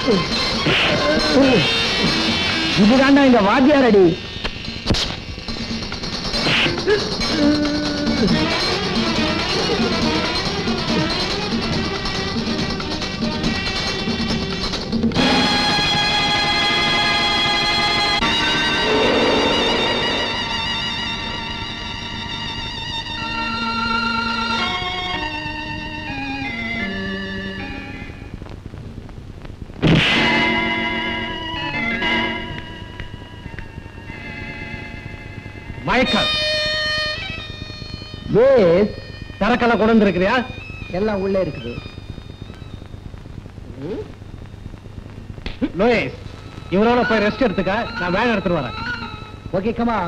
இதுதாண்டா இந்த வாத்தியார் அடி மயக்கம் எஸ் சரக்கெல்லாம் கொண்டு வந்திருக்கிறியா எல்லாம் உள்ள இருக்குது லோயேஸ் இவரோட போய் ரெஸ்ட் எடுத்துக்க நான் வேலை எடுத்துட்டு வரேன் ஓகே கமா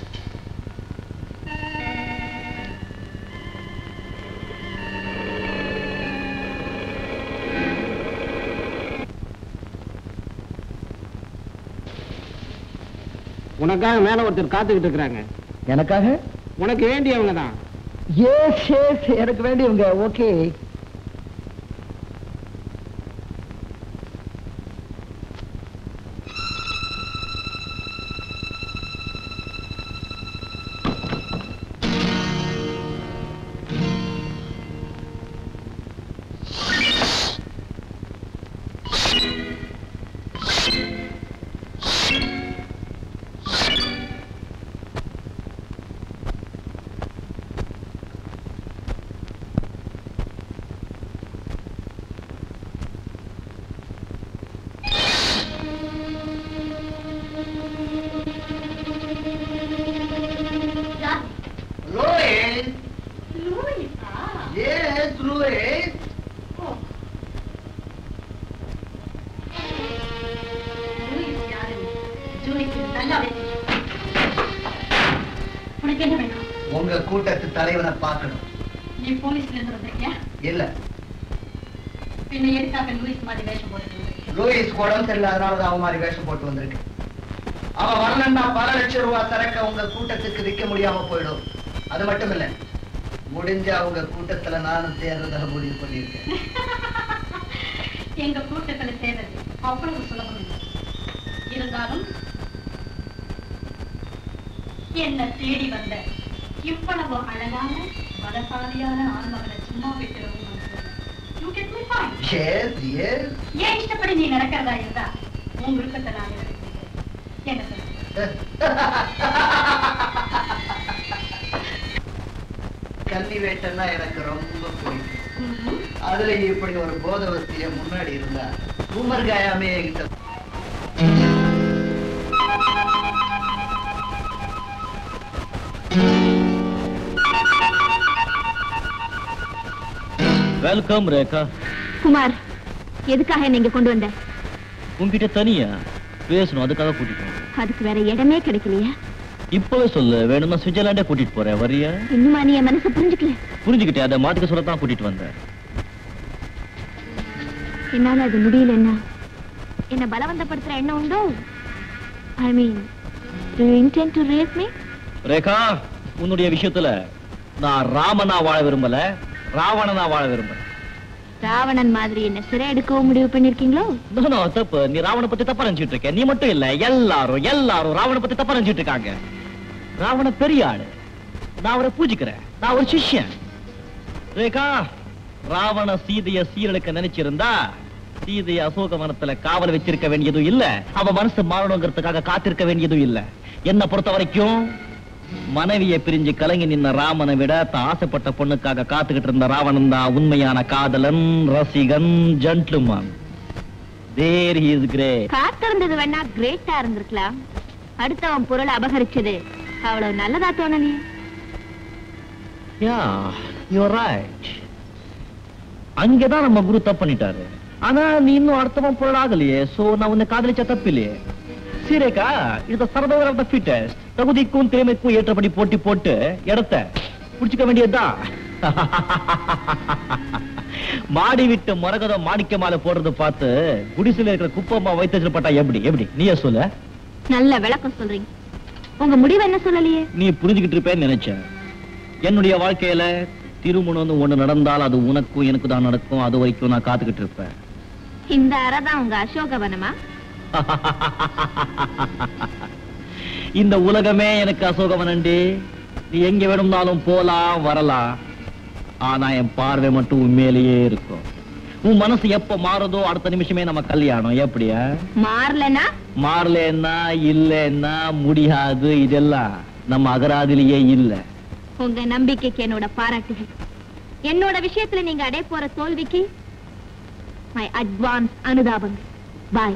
உனக்காக மேல ஒருத்தர் காத்துக்கிட்டு இருக்கிறாங்க எனக்காக உனக்கு வேண்டியவங்க தான் எஸ் எஸ் எனக்கு வேண்டியவங்க ஓகே Louis! Yes, Louis! உனக்கு என்ன வேணும் உங்க கூட்டத்து தலைவனை பார்க்கணும் நீ போலீஸ்ல இருந்து வந்திருக்கியா இல்ல பின்ன எதுக்காக லூயிஸ் மாதிரி வேஷம் போட்டு லூயிஸ் உடம்பு சரியில்லை அதனாலதான் அவன் மாதிரி வேஷம் போட்டு வந்திருக்கு அவன் வரலன்னா பல லட்சம் ரூபாய் சரக்க உங்க கூட்டத்துக்கு விற்க முடியாம போயிடும் அது மட்டும் இல்ல முடிஞ்ச அவங்க கூட்டத்துல நானும் சேர்றதாக முடிவு பண்ணியிருக்கேன் எங்க கூட்டத்துல சேர்றது அவ்வளவு சுலபம் இல்லை இருந்தாலும் என்ன தேடி வந்த இவ்வளவு அழகான பலசாலியான ஆண்மகனை சும்மா விட்டுறவும் You get my point. Yes yes ஏன் இஷ்டப்படி நீ நடக்கிறதா இருந்தா உன் விருப்பத்தை நான் நிறைவேற்றுகிறேன். என்ன சொல்ற கன்னி வேட்டன்னா எனக்கு ரொம்ப பிடிக்கும் அதுல இப்படி ஒரு போதவஸ்திய முன்னாடி இருந்தா உமர் காயாமே என்கிட்ட வெல்கம் ரேகா குமார் எதுக்காக என்ன இங்க கொண்டு வந்த உன்கிட்ட தனியா பேசணும் அதுக்காக கூட்டிட்டு வந்தேன். அதுக்கு வேற இடமே கிடைக்கலையா இப்பவே சொல்லு வேணும்னா சுவிட்சர்லாண்டே கூட்டிட்டு போறேன் வரியா இன்னுமா நீ என் மனசை புரிஞ்சுக்கல புரிஞ்சுக்கிட்டே அதை மாத்திக்க சொல்லத்தான் கூட்டிட்டு வந்தேன் என்னால அது முடியலன்னா என்ன பலவந்தப்படுத்துற எண்ணம் உண்டோ I mean to intend to race me Rekha உன்னுடைய விஷயத்துல நான் ராமனா வாழ விரும்பல ராவணனா வாழ விரும்புறேன் ராவணன் மாதிரி என்ன சிறை எடுக்கவும் முடிவு பண்ணிருக்கீங்களோ No, no, தப்பு நீ ராவண பத்தி தப்பா நினைச்சிட்டு இருக்க நீ மட்டும் இல்ல எல்லாரும் எல்லாரும் ராவண பத்தி தப்பா நினைச்சிட்டு இருக்காங்க ராவண பெரிய ஆளு நான் அவரை பூஜிக்கிறேன் நான் ஒரு சிஷ்யன் ரேகா ராவண சீதைய சீரழிக்க நினைச்சிருந்தா சீதைய அசோகவனத்துல காவல் வச்சிருக்க வேண்டியதும் இல்ல அவ மனசு மாறணுங்கிறதுக்காக காத்திருக்க வேண்டியதும் இல்ல என்ன பொறுத்த வரைக்கும் மனைவியை பிரிஞ்சு கலங்கி நின்ன ராமனை விட தான் ஆசைப்பட்ட பொண்ணுக்காக காத்துக்கிட்டு இருந்த ராவணன் தான் உண்மையான காதலன் ரசிகன் ஜென்டில்மேன் தேர் இஸ் கிரே காத்திருந்தது வேணா கிரேட்டா இருந்திருக்கலாம் அடுத்தவன் பொருளை அபகரிச்சது அவ்வளவு நல்லதா தோணலையே யா யூ ரைட் அங்கதான் நம்ம குரு தப்பு பண்ணிட்டாரு ஆனா நீ இன்னும் அடுத்தவன் பொருள் ஆகலையே சோ நான் உன்னை காதலிச்ச தப்பில்லையே சீரேக்கா இது சர்வைவர் ஆஃப் த ஃபிட்டஸ்ட் தகுதிக்கும் திறமைக்கும் ஏற்றபடி போட்டி போட்டு இடத்த புடிச்சுக்க வேண்டியதுதான் மாடி விட்டு மரகதம் மாணிக்க மாலை போடுறத பார்த்து குடிசையில இருக்கிற குப்பம்மா வைத்து வச்சிருப்பட்டா எப்படி எப்படி நீயே சொல்ல நல்ல விளக்கம் சொல்றீங்க உங்க முடிவு என்ன சொல்லலையே நீ புரிஞ்சுக்கிட்டு இருப்பேன்னு நினைச்சேன் என்னுடைய வாழ்க்கையில திருமணம்னு ஒண்ணு நடந்தால் அது உனக்கும் எனக்கு தான் நடக்கும் அது வரைக்கும் நான் காத்துக்கிட்டு இருப்பேன் இந்த அறை தான் உங்க அசோகவனமா இந்த உலகமே எனக்கு அசோகவனண்டி நீ எங்க வேணும்னாலும் போலாம் வரலாம் ஆனா என் பார்வை மட்டும் உண்மையிலேயே இருக்கும் உன் மனசு எப்ப மாறுதோ அடுத்த நிமிஷமே நம்ம கல்யாணம் எப்படியா மாறலனா மாறலன்னா இல்லைன்னா முடியாது இதெல்லாம் நம்ம அகராதிலேயே இல்ல உங்க நம்பிக்கைக்கு என்னோட பாராட்டுகள் என்னோட விஷயத்துல நீங்க அடைய போற தோல்விக்கு மை அட்வான்ஸ் அனுதாபங்கள் பாய்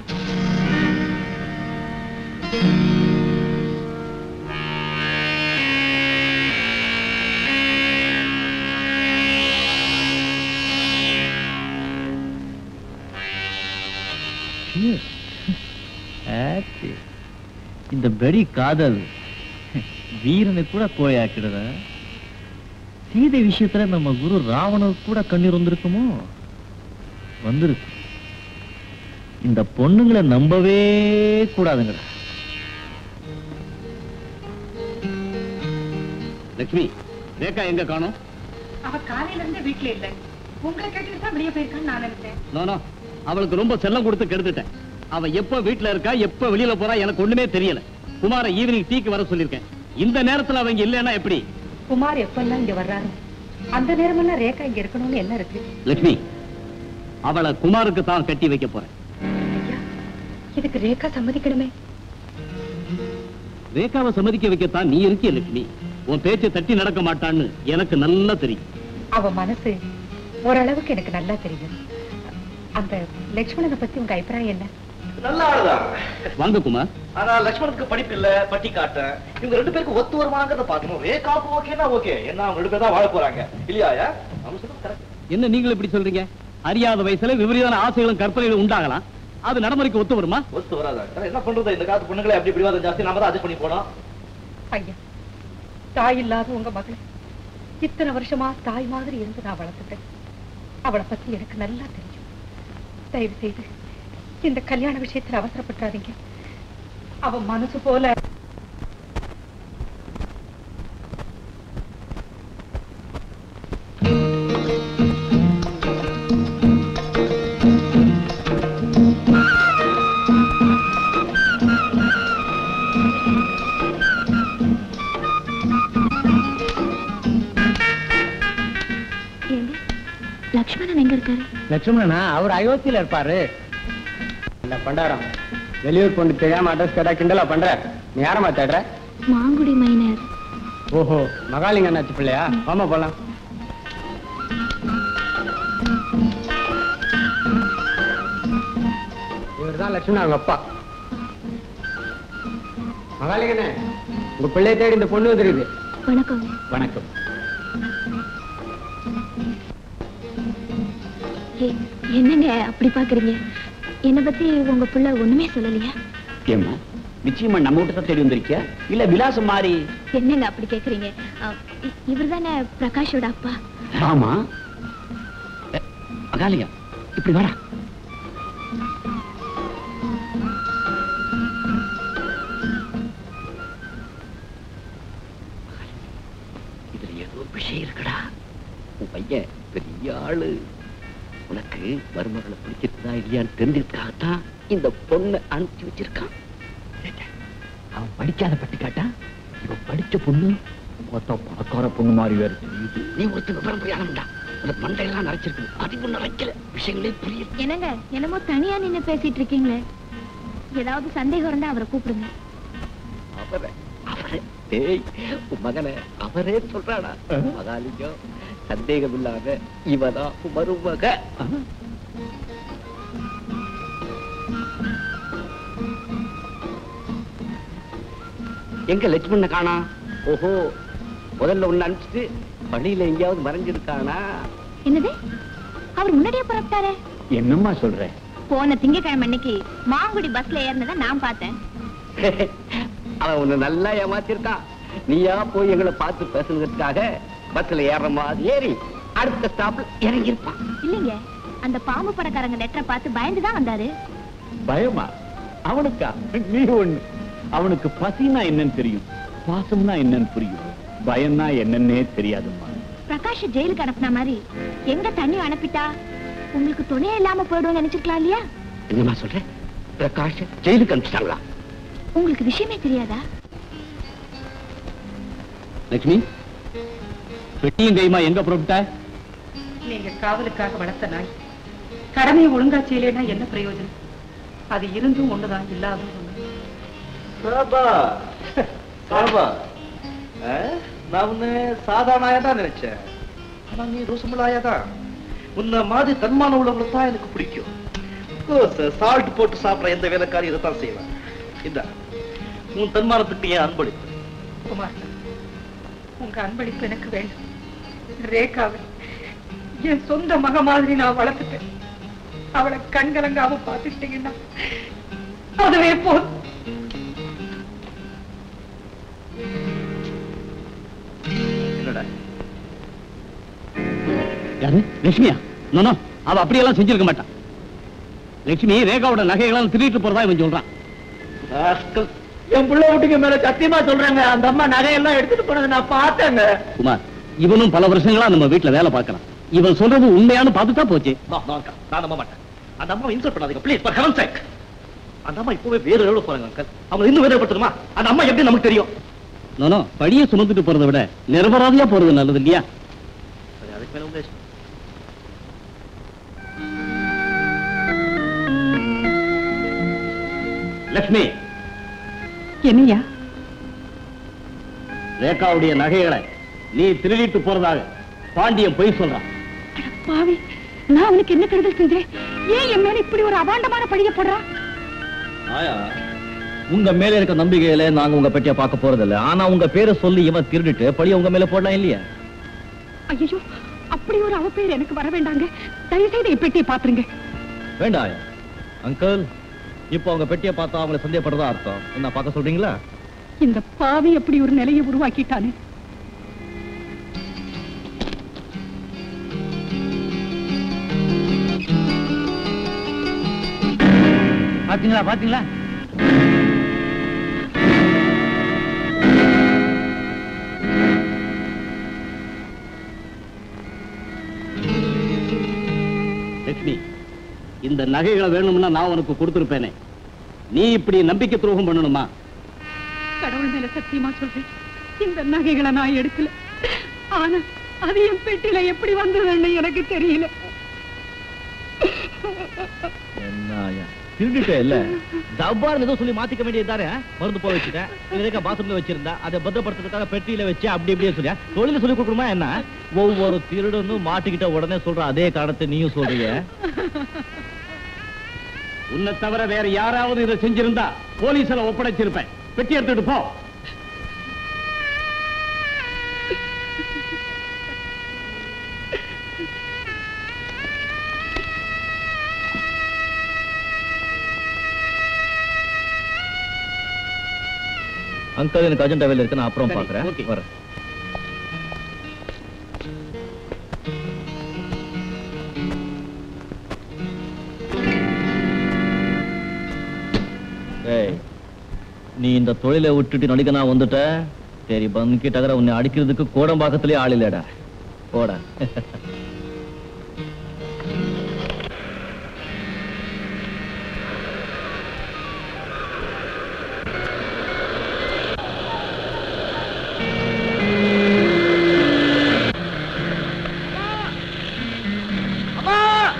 ஆச்சு. இந்த பெடி காதல் வீரனை கூட கோயாக்கிடுற சீதை விஷயத்துல நம்ம குரு ராவணனுக்கு கூட கண்ணீர் வந்திருக்குமோ வந்திருக்கு இந்த பொண்ணுங்களை நம்பவே கூடாதுங்கடா லட்சுமி ரேகா எங்க காணோம் அவ காலையில இருந்து வீட்டுல இல்ல உங்களை கேட்டுட்டு தான் வெளியே போயிருக்கான்னு நான் நினைச்சேன் நானா அவளுக்கு ரொம்ப செல்லம் கொடுத்து கெடுத்துட்டேன் அவ எப்ப வீட்டுல இருக்கா எப்ப வெளியில போறா எனக்கு ஒண்ணுமே தெரியல குமார ஈவினிங் டீக்கு வர சொல்லிருக்கேன் இந்த நேரத்துல அவங்க இல்லைன்னா எப்படி குமார் எப்பெல்லாம் இங்க வர்றாரு அந்த நேரமெல்லாம் ரேகா இங்க இருக்கணும்னு என்ன இருக்கு லட்சுமி அவளை குமாருக்கு தான் கட்டி வைக்க போறேன் ஐயா இதுக்கு ரேகா சம்மதிக்கணுமே ரேகாவை சம்மதிக்க வைக்கத்தான் நீ இருக்கிய லட்சுமி உன் பேச்சை தட்டி நடக்க மாட்டான்னு எனக்கு நல்லா தெரியும் அவ மனசு ஓரளவுக்கு எனக்கு நல்லா தெரியும் அந்த லட்சுமணனை பத்தி உங்க அபிப்பிராயம் என்ன நல்ல ஆளுதான் வாங்க குமார் ஆனா லட்சுமணனுக்கு படிப்பு இல்ல பட்டி காட்டேன் இவங்க ரெண்டு பேருக்கு ஒத்து வருமானங்கிறத பாக்கணும் ரேகாவுக்கு ஓகேனா ஓகே என்ன அவங்க ரெண்டு பேர் தான் வாழ போறாங்க இல்லையா அவங்க சொல்றது correct. என்ன நீங்களும் இப்படி சொல்றீங்க அறியாத வயசுல விபரீதமான ஆசைகளும் கற்பனைகளும் உண்டாகலாம் அது நடைமுறைக்கு ஒத்து வருமா ஒத்து வராதா ஆனா என்ன பண்றது இந்த காலத்து பொண்ணுங்களை அப்படி பிடிவாதம் ஜாஸ்தி நாம தான் அட்ஜஸ்ட் பண்ணி போனோம் ஐயா தாய் இல்லாத உங்க மகள் இத்தனை வருஷமா தாய் மாதிரி இருந்து நான் வளர்த்துட்டேன் அவளை பத்தி எனக்கு நல்லா தெரியும் தயவு செய்து இந்த கல்யாண விஷயத்துல அவசரப்பட்டாதீங்க அவ மனசு போல ஏங்க லக்ஷ்மணன் எங்க இருக்காரு லட்சுமணனா அவர் அயோத்தியில இருப்பாரு என்ன பண்டாரம் வெளியூர் பொண்ணு தெரியாம அட்ரஸ் கேட்டா கிண்டலா பண்ற நீ யாரமா தேடுற மாங்குடி மைனர் ஓஹோ மகாலிங்க அண்ணாச்சி பிள்ளையா வாமா போலாம் இவர்தான் லட்சுமணன் அவங்க அப்பா மகாலிங்கண்ணே உங்க பிள்ளைய தேடி இந்த பொண்ணு வந்துருக்குது வணக்கங்க வணக்கம் ஏ- என்னங்க அப்படி பாக்குறீங்க என்ன பத்தி உங்க பிள்ளை ஒண்ணுமே சொல்லலையா ஏம்மா நிச்சயமா நம்ம வீட்டு தான் தேடி வந்திருக்கியா இல்ல விலாசம் மாறி என்னங்க அப்படி கேக்குறீங்க இவர் தானே பிரகாஷோட அப்பா ஆமா அ, அகாலியா இப்படி வாடா இதுல ஏதோ விஷயம் இருக்குடா உன் பையன் பெரிய ஆளு உனக்கு மருமகளை பிடிச்சிருக்கா இல்லையான்னு தெரிஞ்சதுக்காகத்தான் இந்த பொண்ணை அனுப்பிச்சு வச்சிருக்கான் ஏண்டா, அவன் படிக்காத பட்டி காட்டா இவன் படிச்ச பொண்ணு மொத்தம் பணக்கார பொண்ணு மாதிரி வேற தெரியுது நீ ஒருத்தர் விவரம் புரியாதா அந்த மண்டையெல்லாம் நிறைச்சிருக்கு அறிவு நிறைக்கல விஷயங்களே புரியுது என்னங்க என்னமோ தனியா நின்னு பேசிட்டு இருக்கீங்களே ஏதாவது சந்தேகம் இருந்தா அவரை கூப்பிடுங்க அவரை அவரே டேய் உன் மகனை அவரே சொல்றானா மகாலிங்கம் சந்தேகம் இல்லாத இவதான் உன் மருமக எங்க லட்சுமணனை காணா ஓஹோ முதல்ல ஒண்ணு அனுப்பிச்சிட்டு வழியில எங்கேயாவது மறைஞ்சிருக்கானா என்னது அவர் முன்னாடியே புறப்பட்டாரே என்னம்மா சொல்ற போன திங்கக்கிழமை அன்னைக்கு மாங்குடி பஸ்ல ஏறினதை நான் பார்த்தேன் அவன் உன்னை நல்லா ஏமாத்திருக்கான் நீயா போய் எங்களை பார்த்து பேசுனதுக்காக பஸ்ல ஏற மாதிரி ஏறி அடுத்த ஸ்டாப்ல இறங்கியிருப்பான் இல்லைங்க அந்த பாம்பு படக்காரங்க லெட்டரை பார்த்து பயந்துதான் வந்தாரு பயமா அவனுக்கா நீ ஒண்ணு அவனுக்கு பசினா என்னன்னு தெரியும் பாசம்னா என்னன்னு புரியும் பயம்னா என்னன்னே தெரியாதும்மா பிரகாஷ் ஜெயிலுக்கு அனுப்புன மாதிரி எங்க தண்ணி அனுப்பிட்டா உங்களுக்கு துணையே இல்லாம போயிடுவோம் நினைச்சிருக்கலாம் இல்லையா என்னம்மா சொல்றேன் பிரகாஷ் ஜெயிலுக்கு அனுப்பிச்சிட்டாங்களா உங்களுக்கு விஷயமே தெரியாதா லட்சுமி பெட்டியும் கைமா எங்க புறப்பட்ட நீங்க காவலுக்காக வளர்த்த நாய் கடமையை ஒழுங்கா செய்யலைன்னா என்ன பிரயோஜனம் அது இருந்தும் ஒண்ணுதான் இல்லாதும் ஒண்ணு சாபா சாபா நான் உன்னை சாதாரண ஆயா தான் நினைச்சேன் ஆனா நீ ரோசமுள்ள ஆயா தான் உன்ன மாதிரி தன்மான உள்ளவங்களை தான் எனக்கு பிடிக்கும் சால்ட் போட்டு சாப்பிடுற எந்த வேலைக்காரி இதைத்தான் செய்வேன் இந்த உன் தன்மானத்துக்கு ஏன் அன்பளிப்பு குமார் உங்க அன்பளிப்பு எனக்கு வேண்டும் ரேகாவை என் சொந்த மக மாதிரி நான் வளர்த்துட்டேன் அவளை கண்கலங்காம பார்த்துக்கிட்டீங்கன்னா அதுவே போதும் என்னடா யாரு லட்சுமியா நோ அவ அப்படியெல்லாம் செஞ்சிருக்க மாட்டான் லட்சுமி ரேகாவோட நகைகளாம் திருட்டு போறதா இவன் சொல்றான் ராஸ்கல். என் பிள்ளை வீட்டுக்கு மேல சத்தியமா சொல்றாங்க அந்த அம்மா நகையெல்லாம் எடுத்துட்டு போனதை நான் பார்த்தேங்க குமார் இவனும் பல வருஷங்களா நம்ம வீட்டுல வேலை பார்க்கறான் இவன் சொல்றது உண்மையானு பார்த்துட்டா போச்சு No, no, uncle. நான் நம்ப மாட்டேன் அந்த அம்மாவை இன்சல்ட் பண்ணாதீங்க ப்ளீஸ் ஃபார் ஹெவன் சேக் அந்த அம்மா இப்பவே வேற எவ்வளவு போறாங்க அங்கிள் அவங்க இன்னும் வேதப்படுத்தணுமா அந்த அம்மா எப்படி நமக்கு தெரியும் நோ படிய சுமந்துட்டு போறதை விட நிரபராதியா போறது நல்லது இல்லையா சரி அதுக்கு மேல உங்க இஷ்டம். லட்சுமி என்னையா ரேகாவுடைய நகைகளை நீ திருடிட்டு போறதாக பாண்டியன் பொய் சொல்றான் பாவி நான் அவனுக்கு என்ன கெடுதல் செஞ்சேன் ஏன் என் மேல இப்படி ஒரு அபாண்டமான பழிய போடுறான் ஆயா உங்க மேல இருக்க நம்பிக்கையில நாங்க உங்க பெட்டிய பார்க்க போறதில்ல ஆனா உங்க பேரை சொல்லி இவன் திருடிட்டு பழிய உங்க மேல போடலாம் இல்லையா ஐயோ அப்படி ஒரு அவ பேர் எனக்கு வர வேண்டாங்க தயவு செய்து என் பெட்டியை பாத்துருங்க வேண்டாம் ஆயா அங்கிள் இப்போ அவங்க பெட்டிய பார்த்தா அவங்களை சந்தேகப்படுறதா அர்த்தம் என்ன பார்க்க சொல்றீங்களா இந்த பாவி அப்படி ஒரு நிலையை உருவாக்கிட்டானே பாத்தீங்களா பாத்தீங்களா லட்சுமி இந்த நகைகளை வேணும்னா நான் உனக்கு கொடுத்திருப்பேனே நீ இப்படி நம்பிக்கை துரோகம் பண்ணணுமா கடவுள் மேல சத்தியமா சொல்றேன் இந்த நகைகளை நான் எடுக்கல ஆனா அது என் பெட்டியில எப்படி வந்ததுன்னு எனக்கு தெரியல என்ன ஆயா திருடிட்டே இல்ல ஜவ்வாறு ஏதோ சொல்லி மாத்திக்க வேண்டியதுதானே மருந்து போக வச்சுட்டேன் இதுக்க பாத்ரூம்ல வச்சிருந்தா அதை பத்திரப்படுத்துறதுக்காக பெட்டியில வச்சு அப்படி இப்படியே சொல்லியா தொழில சொல்லி கொடுக்கணுமா என்ன ஒவ்வொரு திருடனும் மாட்டிக்கிட்ட உடனே சொல்ற அதே காரணத்தை நீயும் சொல்றீங்க உன்னை தவிர வேற யாராவது இதை செஞ்சிருந்தா போலீஸ்ல ஒப்படைச்சிருப்பேன் பெட்டி எடுத்துட்டு போ அங்கிள் எனக்கு அர்ஜென்ட் வேலை இருக்கு நான் அப்புறம் சரி, பாக்குறேன் okay. வரேன் ஏய், நீ இந்த தொழிலை விட்டுட்டு நடிகனா வந்துட்ட சரி பங்கி டகர உன்னை அடிக்கிறதுக்கு கோடம்பாக்கத்திலே ஆள் இல்லடா போட அம்மா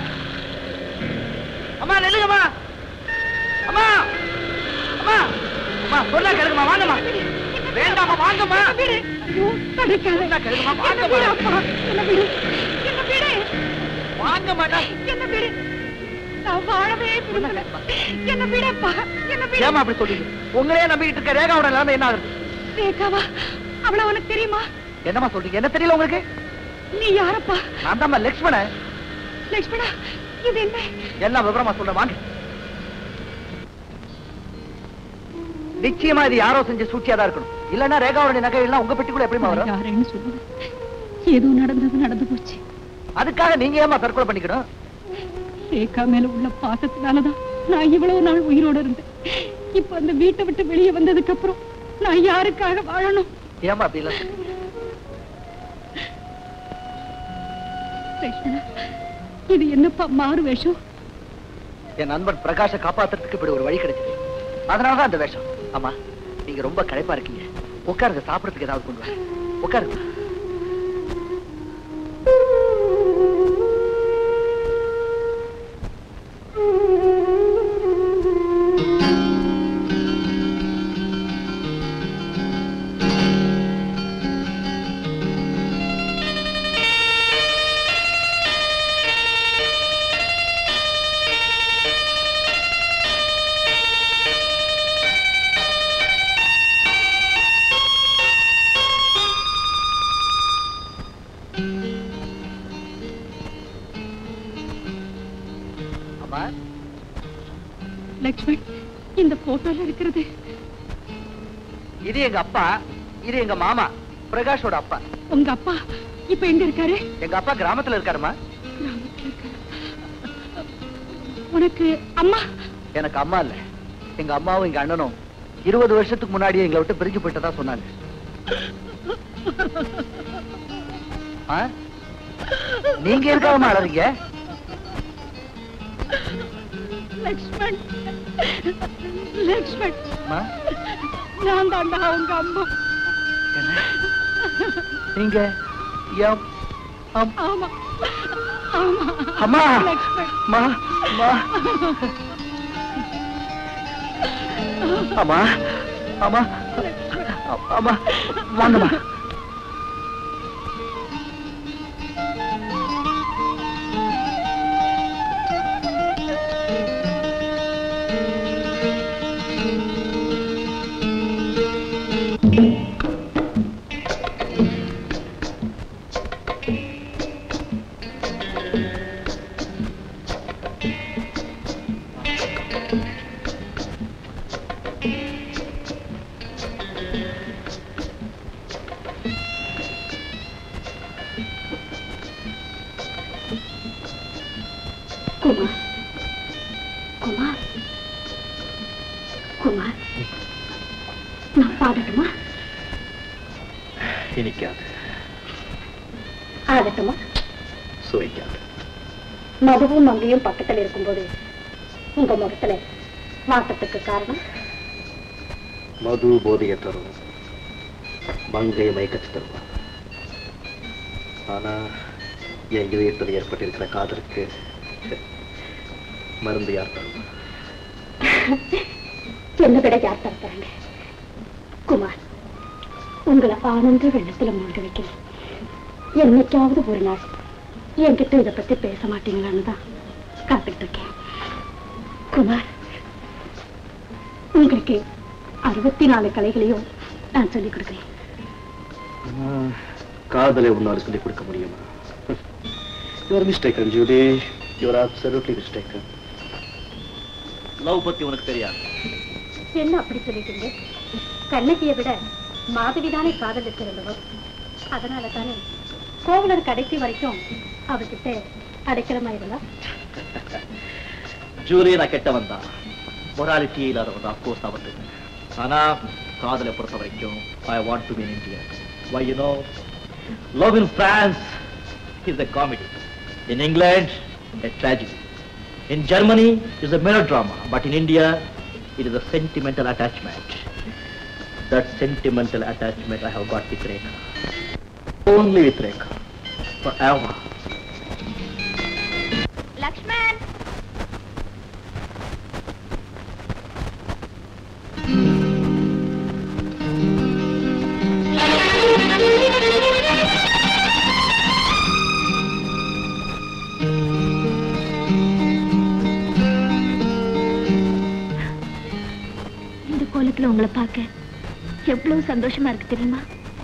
அம்மா நில்லுங்கம்மா அம்மா அம்மா அம்மா சொன்னா கேளுங்கம்மா வாங்கம்மா வேண்டாம்மா வாங்கம்மா ஐயோ, தடுக்காத. சொன்னா கேளுங்கம்மா என்ன வாங்கம்மா விடு, அப்பா. என்ன விடு. என்ன விடு. வாங்கம்மாடா என்ன விடு. நான் வாழவே விரும்பல. என்ன விடப்பா. என்ன விடு. ஏமா அப்படி சொல்றீங்க உங்களே நம்பிக்கிட்டு இருக்க ரேகாவோட நிலைமை என்ன ஆகுது ரேகாவா அவள உனக்கு தெரியுமா என்னம்மா சொல்றீங்க என்ன தெரியல உங்களுக்கு நீ யாரப்பா நான் தான் லக்ஷ்மணன் லட்சுமணா இது என்ன எல்லாம் விவரமா சொல்றேன் வாங்க நிச்சயமா இது யாரோ செஞ்ச சூழ்ச்சியா தான் இருக்கணும் இல்லன்னா ரேகாவோட நகை எல்லாம் உங்க பெட்டிக்குள்ள எப்படிமா வரும் யாருன்னு சொல்லுவேன் ஏதோ நடந்தது நடந்து போச்சு அதுக்காக நீங்க ஏமா தற்கொலை பண்ணிக்கணும் ரேகா மேல உள்ள பாசத்தினாலதான் நான் இவ்வளவு நாள் உயிரோட இருந்தேன் இப்ப அந்த வீட்டை விட்டு வெளியே வந்ததுக்கு அப்புறம் நான் யாருக்காக வாழணும் ஏமா அப்படி இல்ல லட்சுமணா இது என்னப்பா மாறு வேஷம் என் நண்பன் பிரகாஷ காப்பாத்துறதுக்கு இப்படி ஒரு வழி கிடைச்சது அதனாலதான் அந்த வேஷம் ஆமா நீங்க ரொம்ப களைப்பா இருக்கீங்க உட்காருங்க சாப்பிடறதுக்கு ஏதாவது கொண்டு வா உட்காருங்க அம்மா லக்ஷ்மண் இந்த போட்டோல இருக்கிறது இது எங்க அப்பா இது எங்க மாமா பிரகாஷோட அப்பா உங்க அப்பா இப்ப எங்க இருக்காரு எங்க அப்பா கிராமத்துல இருக்காருமா கிராமத்துல இருக்காரு உனக்கு அம்மா எனக்கு அம்மா இல்ல எங்க அம்மாவும் எங்க அண்ணனும் இருபது வருஷத்துக்கு முன்னாடியே எங்களை விட்டு பிரிஞ்சு போயிட்டதா சொன்னாங்க ஆ? நீங்க இருக்காம அழறீங்க லக்ஷ்மண் லக்ஷ்மண் அம்மா, நான் தாண்டா உங்க அம்மா என்ன? நீங்க எம் அம்- ஆமா ஆமா அம்மா லக்ஷ்மண் அம்மா அம்மா அம்மா அம்மா அ- அம்மா வாங்கம்மா குமார் குமார் குமார் நான் பாடட்டுமா இனிக்காது ஆடட்டுமா சுவைக்காது மதுவும் மங்கையும் பக்கத்துல இருக்கும்போது உங்க முகத்துல வாட்டத்துக்கு காரணம் மது போதையை தரும் மங்கை மயக்கத்தை தருவா ஆனா என் இதயத்தில் ஏற்பட்டிருக்கிற காதலுக்கு மருந்து யார் தருவா என்ன விட யார் தரப்போறாங்க குமார் உங்களை ஆனந்த வெள்ளத்துல மூழ்க வைக்கிறேன் என்னைக்காவது ஒரு நாள் என்கிட்ட இதை பத்தி பேச மாட்டீங்களான்னு தான் காத்துட்டு இருக்கேன் குமார் உங்களுக்கு அறுபத்தி நாலு கலைகளையும் நான் சொல்லிக் கொடுக்குறேன் காதலை உன்னால் சொல்லிக் கொடுக்க முடியுமா you're mistaken Judy you're absolutely mistaken love பத்தி உனக்கு தெரியாது என்ன அப்படி சொல்லிட்டீங்க கண்ணகியை விட மாதவி தானே காதல் சிறந்தவர் அதனால தானே கோவலர் கடைசி வரைக்கும் அவர்கிட்ட அடைக்கலமா இருந்தா ஜூலி நான் கெட்டவன் தான் மொராலிட்டி இல்லாதவன் தான் கோர்ஸ் அவத்துக்கு ஆனா காதலை பொறுத்த வரைக்கும் I want to be in India why you know love in France is a comedy in England a tragedy in germany is a melodrama but in india it is a sentimental attachment that sentimental attachment i have got with rekha only with rekha forever Lakshman இந்த கோலத்துல உங்களை பார்க்க எவ்வளவு சந்தோஷமா இருக்கு தெரியுமா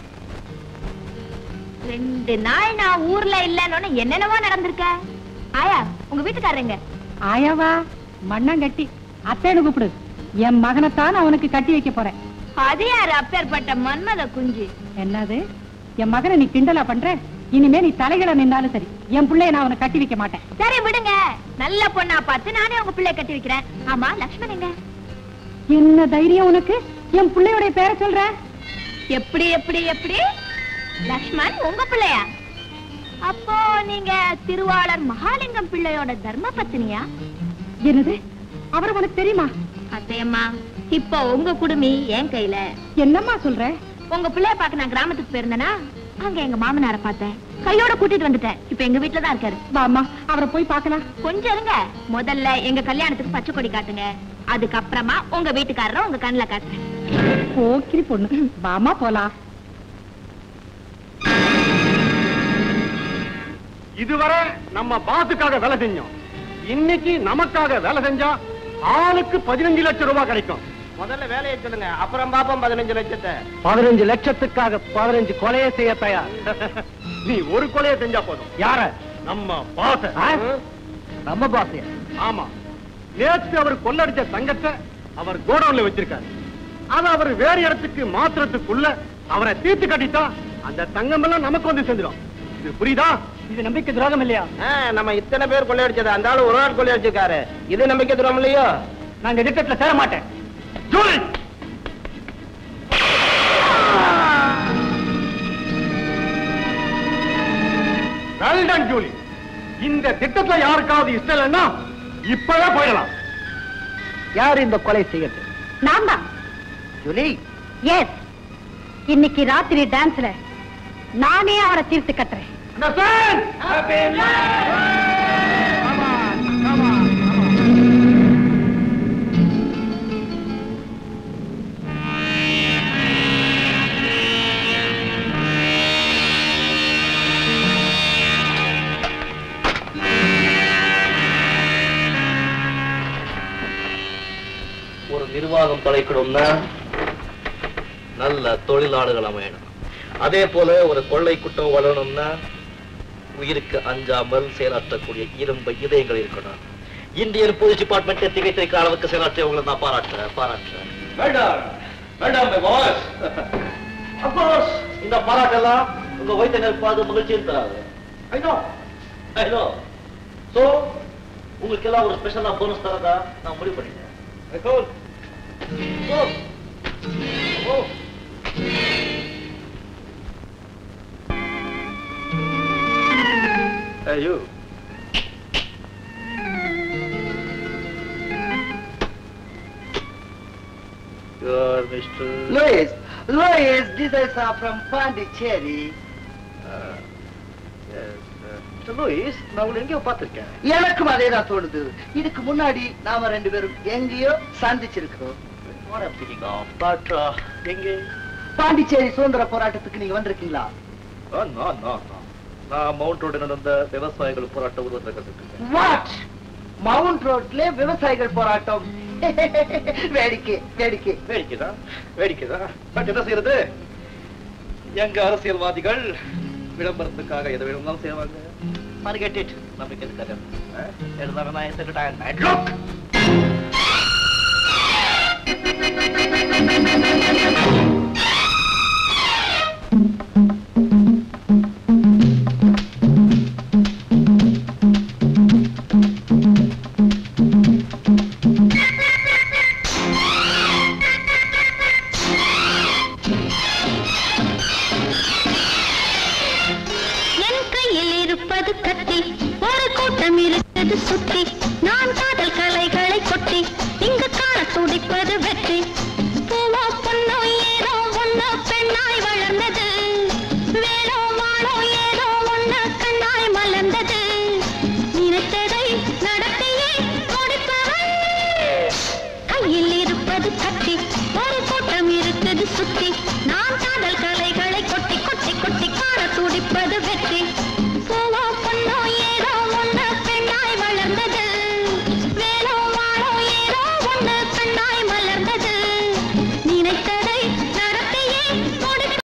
ரெண்டு நாள் நான் ஊர்ல இல்லன்னு என்னென்னவோ நடந்திருக்க ஆயா உங்க வீட்டுக்காரங்க ஆயாவா மண்ணாங்கட்டி அத்தேன்னு கூப்பிடு என் மகனைத்தான் அவனுக்கு கட்டி வைக்க போறேன் அது யாரு அப்பேற்பட்ட மன்மத குஞ்சு என்னது என் மகனை நீ கிண்டலா பண்ற இனிமே நீ தலைகளை நின்னாலும் சரி என் பிள்ளைய நான் அவனை கட்டி வைக்க மாட்டேன் சரி விடுங்க நல்ல பொண்ணா பார்த்து நானே உங்க பிள்ளை கட்டி வைக்கிறேன் ஆமா லக்ஷ்மண் எங்க என்ன தைரியம் உனக்கு என் பிள்ளையோட பேரை சொல்ற எப்படி எப்படி எப்படி லக்ஷ்மண் உங்க பிள்ளையா அப்போ நீங்க திருவாளர் மகாலிங்கம் பிள்ளையோட தர்ம பத்தினியா என்னது அவர் உனக்கு தெரியுமா அத்தையம்மா இப்போ உங்க குடுமி என் கையில என்னம்மா சொல்ற உங்க பிள்ளைய பார்க்க நான் கிராமத்துக்கு போயிருந்தேனா அங்க எங்க மாமனார பார்த்தேன் கையோட கூட்டிட்டு வந்துட்டேன் இப்ப எங்க வீட்டுல தான் இருக்காரு வாம்மா அவரை போய் பார்க்கலாம் கொஞ்சம் இருங்க முதல்ல எங்க கல்யாணத்துக்கு பச்சை கொடி காட்டுங்க அதுக்கப்புறமா உங்க வீட்டுக்காரரை உங்க கண்ணுல காட்டுறேன் போக்கிரி பொண்ணு வாமா போலாம் இதுவரை நம்ம பாசுக்காக வேலை செஞ்சோம் இன்னைக்கு நமக்காக வேலை செஞ்சா ஆளுக்கு பதினஞ்சு லட்சம் ரூபாய் கிடைக்கும் முதல்ல வேலையை சொல்லுங்க அப்புறம் பாப்போம் பதினஞ்சு லட்சத்தை பதினஞ்சு லட்சத்துக்காக பதினஞ்சு கொலையை செய்ய தயார் நீ ஒரு கொலையை செஞ்சா போதும் யார நம்ம பாச நம்ம பாசையா ஆமா நேற்று அவர் கொள்ளடிச்ச தங்கத்தை அவர் கோடவுன்ல வச்சிருக்காரு அத அவர் வேற இடத்துக்கு மாத்துறதுக்குள்ள அவரை தீர்த்து கட்டிட்டா அந்த தங்கம் எல்லாம் நமக்கு வந்து சேர்ந்துடும் இது புரியுதா இது நம்பிக்கை துரோகம் இல்லையா நம்ம இத்தனை பேர் கொள்ளையடிச்சது அந்த ஆளு ஒரு ஆள் கொள்ளையடிச்சிருக்காரு இது நம்பிக்கை துரோகம் இல்லையோ நான் இந்த திட்டத்துல சேர மாட்டேன் ஜூலி Well done, ஜூலி இந்த திட்டத்துல யாருக்காவது இஷ்டம் இல்லைன்னா இப்பவே போயிடலாம் யார் இந்த கொலை செய்யறது நான் தான் ஜூலி எஸ் இன்னைக்கு ராத்திரி டான்ஸ்ல நானே அவரை தீர்த்து கட்டுறேன் ஒரு நிர்வாகம் தலைக்கணும்னா நல்ல தொழிலாளர்கள் அமையணும் அதே போல ஒரு கொள்ளை குற்றம் வளரணும்னா உயிருக்கு அஞ்சாமல் செயலாற்றக்கூடிய இரும்பு இதயங்கள் இருக்கணும் இந்தியன் போலீஸ் டிபார்ட்மெண்ட் திகைத்திருக்கிற அளவுக்கு செயலாற்றியவங்களை நான் பாராட்டுறேன் பாராட்டுறேன் வேண்டாம் வேண்டாம் பாஸ் அப்கோர்ஸ் இந்த பாராட்டெல்லாம் உங்க வயிற்று நெருப்பாது மகிழ்ச்சியும் தராது ஐநோ ஐநோ சோ உங்களுக்கு எல்லாம் ஒரு ஸ்பெஷலா போனஸ் தரதா நான் முடிவு பண்ணிட்டேன் Cool. Go. Go. Hey, you. You're Mr. Louis, Louis, this is uh, from Pondicherry. Uh, yes, uh, Mr. Louis, நான் உங்களை எங்கேயோ பார்த்திருக்கேன் எனக்கும் அதே தான் தோணுது இதுக்கு முன்னாடி நாம ரெண்டு பேரும் எங்கேயோ சந்திச்சிருக்கிறோம் What I'm thinking of, but uh, எங்கே பாண்டிச்சேரி சுதந்திர போராட்டத்துக்கு நீங்க வந்திருக்கீங்களா Oh, no, no, no. நான் மவுண்ட் ரோடு நடந்த விவசாயிகள் போராட்ட உருவத்தை கத்துக்கிட்டேன் வாட் மவுண்ட் ரோட்ல விவசாயிகள் போராட்டம் வேடிக்கை வேடிக்கை வேடிக்கைதான் வேடிக்கைதான் பட் என்ன செய்யறது எங்க அரசியல்வாதிகள் விளம்பரத்துக்காக எதை வேணும்னாலும் செய்வாங்க forget it நமக்கு எது கதை எழுதாம நான் செட்டுட்டேன் look என் கையில் இருப்பது கத்தி ஒரு கூட்டம் இருக்கிறது சுத்தி நான் காதல் கலைகளை கொட்டி இங்கு காண துடிப்பது வெற்றி பூவோ பொன்னோ ஏதோ ஒண்ணு பெண்ணாய் வளர்ந்தது வேலோ வாழோ ஏதோ ஒண்ணு கண்ணாய் மலர்ந்தது நினைத்ததை நடத்தியே முடிப்பவள் கையில் இருப்பது கத்தி